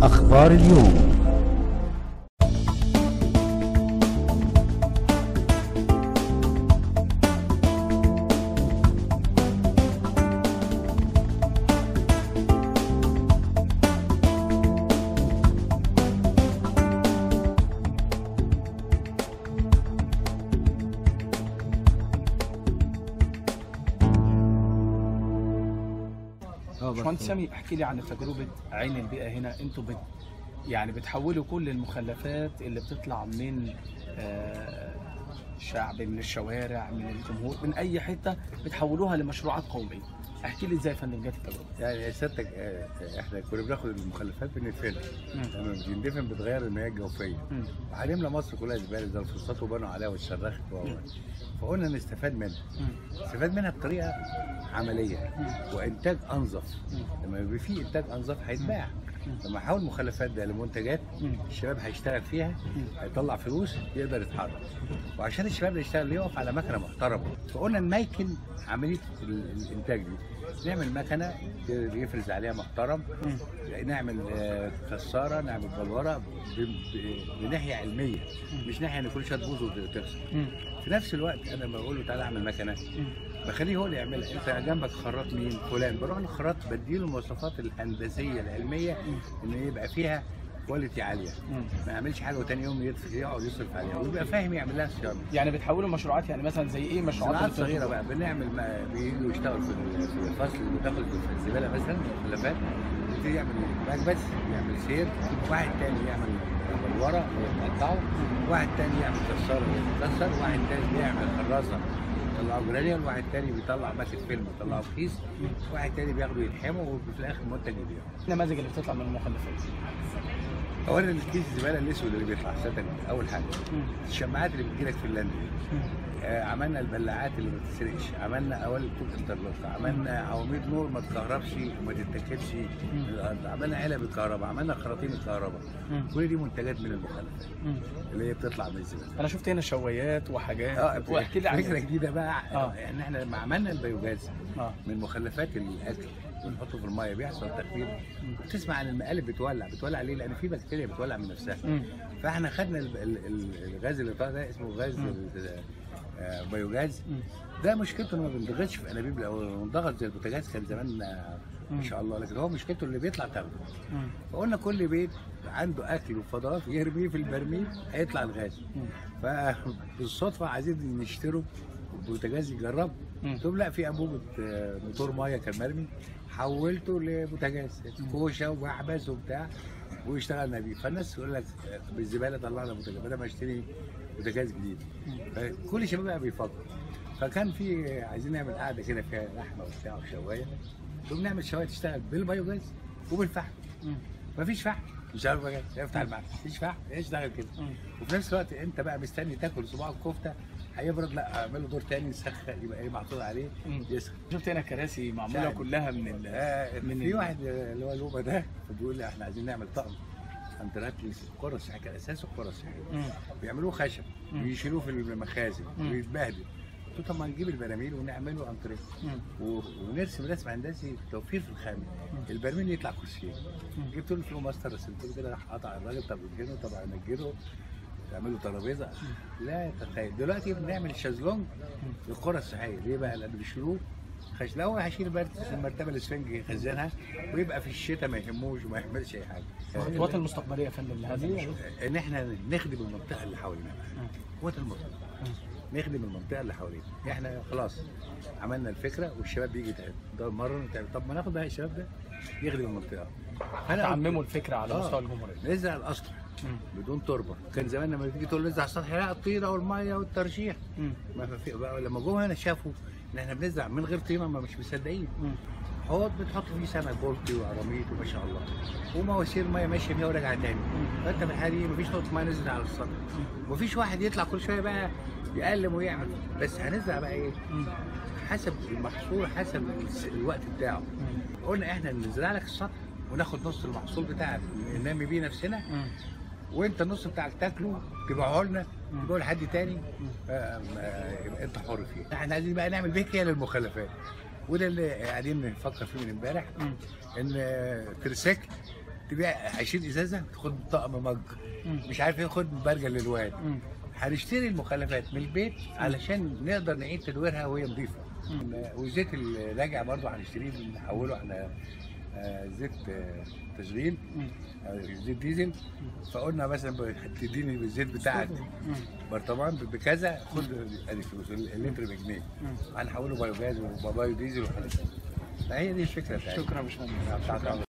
أخبار اليوم باشمهندس سامي احكي لي عن تجربه عين البيئه هنا انتوا بت يعني بتحولوا كل المخلفات اللي بتطلع من آه، الشعب من الشوارع من الجمهور من اي حته بتحولوها لمشروعات قوميه احكي لي ازاي يا فندم جت التجربه يعني سيادتك آه، احنا كنا بناخد المخلفات بندفنها مم. لما بتندفن بتغير المياه الجوفيه مم. وعلمنا مصر كلها زباله زي الفسطاط وبنوا عليها واتشرخت و مم. فقلنا نستفاد منها مم. نستفاد منها بطريقه عمليه مم. وانتاج انظف مم. لما يبقى في انتاج انظف هيتباع مم. لما احول المخلفات ده لمنتجات مم. الشباب هيشتغل فيها مم. هيطلع فلوس يقدر يتحرك وعشان الشباب اللي يشتغل يقف على مكنه محترمه فقلنا نميكن عمليه ال- الانتاج دي نعمل مكنه يفرز عليها محترم مم. نعمل آه، كساره نعمل بلوره ب- ب- بناحيه علميه مش ناحيه ان كل شويه تبوظ وتخسر مم. في نفس الوقت انا بقول له تعالى اعمل مكنه مم. بخليه هو اللي يعملها انت جنبك خراط مين فلان بروح للخراط بديله المواصفات الهندسيه العلميه ان يبقى فيها كواليتي عاليه مم. ما يعملش حاجه وتاني يوم يدفع يقعد يصرف عليها ويبقى فاهم يعمل لها صيانه يعني بتحولوا مشروعات يعني مثلا زي ايه مشروعات صناعات اللي صغيره بقى بنعمل ما بييجوا يشتغلوا في ال- في الفصل اللي بتاخد في الزباله مثلا المخلفات يبتدي يعمل مكبس يعمل سير واحد تاني يعمل بلوره يقطعه واحد تاني يعمل كساره يكسر واحد تاني بيعمل خراسه يطلعوا جرانيول واحد تاني بيطلع ماسك فيلم يطلعه في كيس واحد تاني بياخده يلحمه وفي الاخر منتج يبيعه النماذج اللي بتطلع من المخلفات اولا الكيس الزباله الاسود اللي بيطلع ساتك اول حاجه مم. الشماعات اللي بتجيلك في اللاند مم. آه، عملنا البلاعات اللي ما بتتسرقش عملنا اوائل طوب انترلوك عملنا عواميد نور ما تكهربش وما تتاكلش من الارض عملنا علب الكهرباء عملنا خراطيم الكهرباء مم. كل دي منتجات من المخلفات مم. اللي هي بتطلع من الزباله انا شفت هنا شوايات وحاجات اه واحكي لي عن فكره جديده بقى آه. يعني احنا لما عملنا البيوجاز اه من مخلفات الاكل ونحطه في الميه بيحصل تخدير بتسمع عن المقالب بتولع بتولع ليه؟ لان في بكتيريا بتولع من نفسها مم. فاحنا خدنا ال- ال- ال- الغاز اللي طالع ده اسمه غاز مم. آه، بيوجاز مم. ده مشكلته انه ما بينضغطش في انابيب لو انضغط زي البوتاجاز كان زمان آه، ما شاء الله لكن هو مشكلته اللي بيطلع تاخده مم. فقلنا كل بيت عنده اكل وفضلات يرميه في البرميل هيطلع الغاز مم. فبالصدفه عايزين نشتروا بوتاجاز يجرب مم. قلت لهم لا في انبوبه آه، موتور ميه كان مرمي حولته لبوتاجاز كوشه ومحبس وبتاع ويشتغل نبيل فالناس يقول لك آه، بالزباله طلعنا بوتاجاز بدل ما اشتري بوتاجاز جديد فكل الشباب بقى بيفكر فكان في عايزين نعمل قعده كده فيها لحمه وبتاع وشوايه ثم نعمل شوايه تشتغل بالبيوجاز وبالفحم مم. مفيش فحم مش عارف بقى افتح المحل مفيش فحم اشتغل كده مم. وفي نفس الوقت انت بقى مستني تاكل صباع الكفته هيبرد لا اعمله دور تاني يسخن يبقى ايه محطوط عليه مم. يسخن شفت هنا كراسي معموله شاهد. كلها من ال آه من في ال- واحد اللي هو لوبا ده بيقول لي احنا عايزين نعمل طقم انترات القرى الصحيه كان اساسه القرى الصحيه مم. بيعملوه خشب مم. ويشيلوه في المخازن مم. ويتبهدل قلت له طب ما نجيب البراميل ونعمله انتريه مم. و- ونرسم رسم هندسي توفير في الخامه البرميل يطلع كرسيين مم. جبت له فلو ماستر رسمت له كده راح قطع الراجل طب يدهنه طب انجله يعمل له ترابيزه لا تخيل دلوقتي بنعمل شازلونج للقرى الصحيه ليه بقى؟ لان بيشيلوه خش لو هيشيل برد- المرتبه الاسفنج يخزنها ويبقى في الشتاء ما يهموش وما يعملش اي حاجه الخطوات المستقبليه يا فندم لهذا المشروع ان احنا نخدم المنطقه اللي حوالينا قوه المنطقه نخدم المنطقه اللي حوالينا احنا خلاص عملنا الفكره والشباب بيجي يتمرن وتعمل. طب ما ناخد بقى الشباب ده يخدم المنطقه فانا تعمموا الفكره على آه. مستوى الجمهوريه نزرع الاسطح مم. بدون تربه كان زمان لما تيجي تقول نزرع السطح لا الطينه والميه والترشيح مم. ما في بقى لما جم هنا شافوا ان احنا بنزرع من غير طينه ما مش مصدقين مم. حوض بتحط فيه سمك بولتي وقراميط وما شاء الله ومواسير ميه ماشيه فيها وراجعه تاني فانت في الحاله دي مفيش نقطه ميه نزلت على السطح مفيش واحد يطلع كل شويه بقى يقلم ويعمل بس هنزرع بقى ايه مم. حسب المحصول حسب الس- الوقت بتاعه مم. قلنا احنا نزرع لك السطح وناخد نص المحصول بتاعك ننمي بيه نفسنا مم. وانت النص بتاعك تاكله تبيعه لنا مم. تبيعه لحد تاني آه، آه، يبقى انت حر فيه احنا عايزين بقى نعمل بيكيه للمخلفات وده اللي قاعدين نفكر فيه من امبارح مم. ان آه، ترسيكل تبيع 20 ازازه تاخد طقم مج مم. مش عارف ايه خد برجر للواد مم. هنشتري المخلفات من البيت علشان نقدر نعيد تدويرها وهي نظيفه مم. والزيت الراجع برضه هنشتريه نحوله على آه، زيت آه، تشغيل مم. آه، زيت ديزل فقلنا مثلا هتديني الزيت بتاعك مم. برطمان بكذا خد ادي فلوس اللتر بجنيه مم. هنحوله بايو جاز وبايو ديزل وحاجات فهي دي الفكره بتاعتنا شكرا يا باشمهندس بتاعت